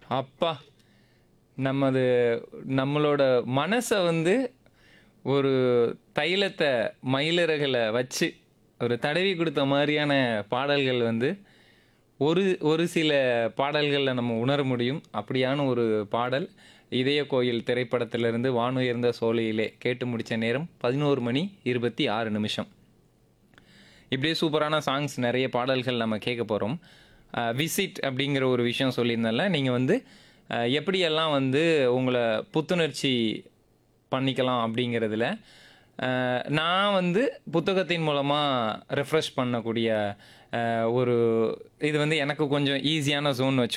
அப்பா! நமது நம்மளோட மனச வந்து ஒரு தைலத்த மயிலிறகுல வச்சு, ஒரு தடவி குடுத்த மாரியான பாடல்கள் வந்து, ஒரு ஒரு சில பாடல்கள்ல நம்ம உணர முடியும். அப்படியான ஒரு பாடல், இதய கோயில் திரைப்படத்திலிருந்து "வானுயர்ந்த சோலையிலே" கேட்டு முடிச்ச நேரம் 11 மணி 26 நிமிஷம். இப்படியே சூப்பரான சாங்ஸ் நெறைய பாடல்கள் நம்ம கேட்க போறோம். அ விசிட் அப்படிங்கிற ஒரு விஷயம் சொல்லியிருந்தேன்ல, நீங்க வந்து அ எப்படியெல்லாம் வந்து உங்கள புத்துணர்ச்சி பண்ணிக்கலாம் அப்படிங்கிறதுல, அ நான் வந்து புத்தகத்தின் மூலமா ரெஃப்ரெஷ் பண்ணக்கூடிய அ ஒரு இது வந்து எனக்கு கொஞ்சம் ஈஸியான ஜோன் வச்சு